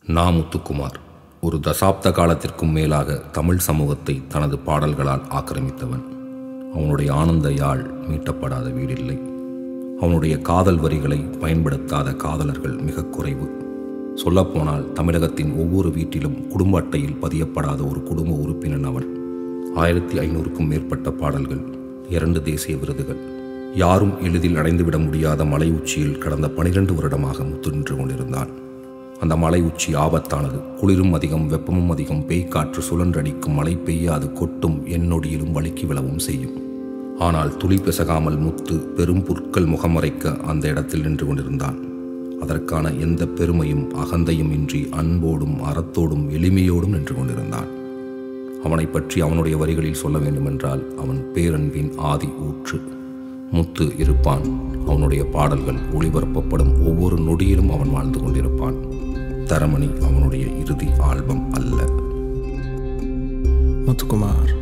நா முத்துக்குமார் ஒரு தசாப்த காலத்திற்கும் மேலாக தமிழ் சமூகத்தை தனது பாடல்களால் ஆக்கிரமித்தவன் அவனுடைய ஆனந்த யாழ் மீட்டப்படாத வீடில்லை அவனுடைய காதல் வரிகளை பயன்படுத்தாத காதலர்கள் மிக குறைவு சொல்லப்போனால் தமிழகத்தின் ஒவ்வொரு வீட்டிலும் குடும்ப அட்டையில் பதியப்படாத ஒரு குடும்ப உறுப்பினன் அவன் ஆயிரத்தி ஐநூறுக்கும் மேற்பட்ட பாடல்கள் இரண்டு தேசிய விருதுகள் யாரும் எளிதில் அடைந்துவிட முடியாத மலை உச்சியில் கடந்த பனிரெண்டு வருடமாக முத்து நின்று கொண்டிருந்தான் அந்த மலை உச்சி ஆபத்தானது குளிரும் அதிகம் வெப்பமும் அதிகம் பேய்க்காற்று சுழன்றடிக்கும் மழை பெய்யாது கொட்டும் எண்ணொடியிலும் வழுக்கி விழவும் செய்யும் ஆனால் துளி பிசகாமல் முத்து பெரும் புற்கள் முகமறைக்க அந்த இடத்தில் நின்று கொண்டிருந்தான் அதற்கான எந்த பெருமையும் அகந்தையும் இன்றி அன்போடும் அறத்தோடும் எளிமையோடும் நின்று கொண்டிருந்தான் அவனை பற்றி அவனுடைய வரிகளில் சொல்ல வேண்டுமென்றால் அவன் பேரன்பின் ஆதி ஊற்று முத்து இருப்பான் அவனுடைய பாடல்கள் ஒளிபரப்பப்படும் ஒவ்வொரு நொடியிலும் அவன் வாழ்ந்து கொண்டிருப்பான் தரமணி அவனுடைய இறுதி ஆல்பம் அல்ல முத்துக்குமார்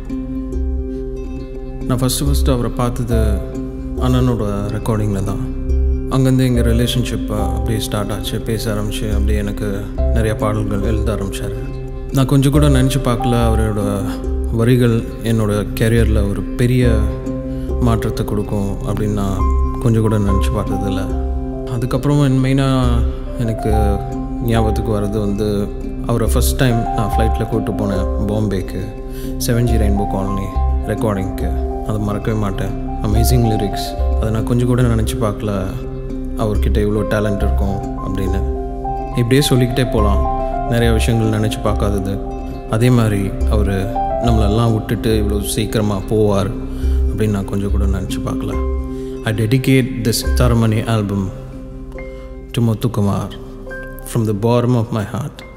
நான் ஃபஸ்ட்டு ஃபஸ்ட்டு அவரை பார்த்தது அண்ணனோட ரெக்கார்டிங்கில் தான் அங்கேருந்து எங்கள் ரிலேஷன்ஷிப் அப்படியே ஸ்டார்ட் ஆச்சு பேச ஆரம்பிச்சு அப்படியே எனக்கு நிறைய பாடல்கள் எழுத ஆரம்பித்தார் நான் கொஞ்சம் கூட நினச்சி பார்க்கல அவரோட வரிகள் என்னோட கெரியரில் ஒரு பெரிய மாற்றத்தை கொடுக்கும் அப்படின்னு நான் கொஞ்சம் கூட நினச்சி பார்த்ததில்ல அதுக்கப்புறம் மெயினாக எனக்கு ஞாபகத்துக்கு வர்றது வந்து அவரை ஃபஸ்ட் டைம் நான் ஃப்ளைட்டில் கூப்பிட்டு போனேன் பாம்பேக்கு செவன் ஜி ரெயின்போ காலனி ரெக்கார்டிங்க்கு அதை மறக்கவே மாட்டேன் அமேசிங் லிரிக்ஸ் அதை நான் கொஞ்சம் கூட நினச்சி பார்க்கல அவர்கிட்ட இவ்வளோ டேலண்ட் இருக்கும் அப்படின்னு இப்படியே சொல்லிக்கிட்டே போகலாம் நிறைய விஷயங்கள் நினச்சி பார்க்காதது அதே மாதிரி அவர் நம்மளெல்லாம் விட்டுட்டு இவ்வளோ சீக்கிரமாக போவார் அப்படின்னு நான் கொஞ்சம் கூட நினச்சி பார்க்கல I dedicate this Taramani album to Muthukumar from the bottom of my heart.